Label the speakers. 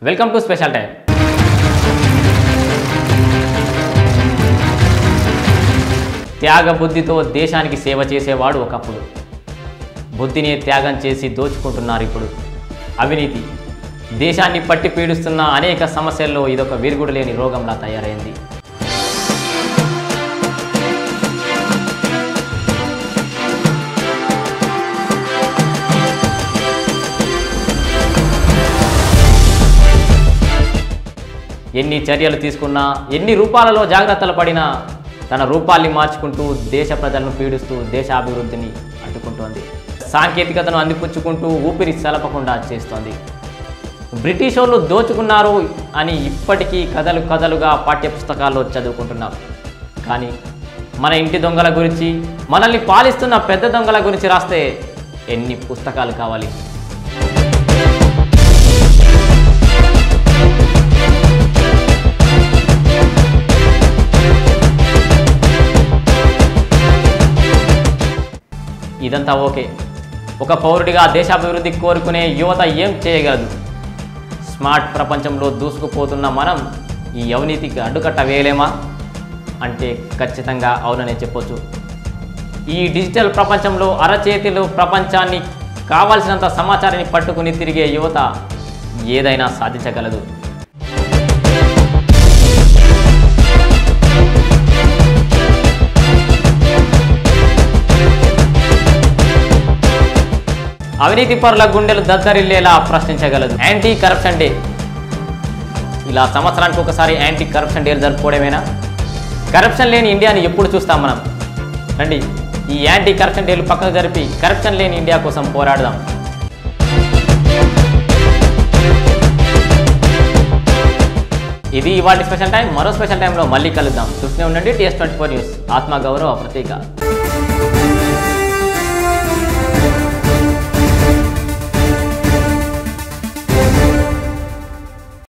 Speaker 1: welcome to special time త్యాగ బుద్ధితో దేశానికి సేవ చేసేవాడు ఒకప్పుడు బుద్ధిని త్యాగం చేసి దోచుకుంటున్నారు ఇప్పుడు అవినీతి దేశాన్ని పట్టి పీడిస్తున్న అనేక సమస్యల్లో ఇదొక విరుగుడు లేని రోగంలా తయారైంది ఎన్ని చర్యలు తీసుకున్నా ఎన్ని రూపాలలో జాగ్రత్తలు పడినా తన రూపాల్ని మార్చుకుంటూ దేశ ప్రజలను పీడిస్తూ దేశాభివృద్ధిని అడ్డుకుంటోంది సాంకేతికతను అందిపుచ్చుకుంటూ ఊపిరి సలపకుండా చేస్తోంది బ్రిటిష్ వాళ్ళు దోచుకున్నారు అని ఇప్పటికీ కథలు కథలుగా పాఠ్యపుస్తకాల్లో చదువుకుంటున్నాం కానీ మన ఇంటి దొంగల గురించి మనల్ని పాలిస్తున్న పెద్ద దొంగల గురించి రాస్తే ఎన్ని పుస్తకాలు కావాలి ఇదంతా ఓకే ఒక పౌరుడిగా దేశాభివృద్ధి కోరుకునే యువత ఏం చేయగలదు స్మార్ట్ ప్రపంచంలో దూసుకుపోతున్న మనం ఈ అవినీతికి అడ్డుకట్ట వేయలేమా అంటే ఖచ్చితంగా అవుననే చెప్పొచ్చు ఈ డిజిటల్ ప్రపంచంలో అరచేతిలో ప్రపంచాన్ని కావాల్సినంత సమాచారాన్ని పట్టుకుని తిరిగే యువత ఏదైనా సాధించగలదు అవినీతి పరుల గుండెలు దద్దరిల్లేలా ప్రశ్నించగలదు యాంటీ కరప్షన్ డే ఇలా సంవత్సరానికి ఒకసారి యాంటీ కరప్షన్ డే జరుపుకోవడమేనా కరప్షన్ లేని ఇండియాని ఎప్పుడు చూస్తాం మనం రండి ఈ యాంటీ కరప్షన్ డేలు పక్కకు జరిపి కరప్షన్ లేని ఇండియా కోసం పోరాడదాం ఇది ఇవాటి స్పెషల్ టైం మరో స్పెషల్ టైంలో మళ్ళీ కలుద్దాం చూస్తూనే ఉండండి టీఎస్ ట్వంటీ ఫోర్ న్యూస్ ఆత్మగౌరవ ప్రతీక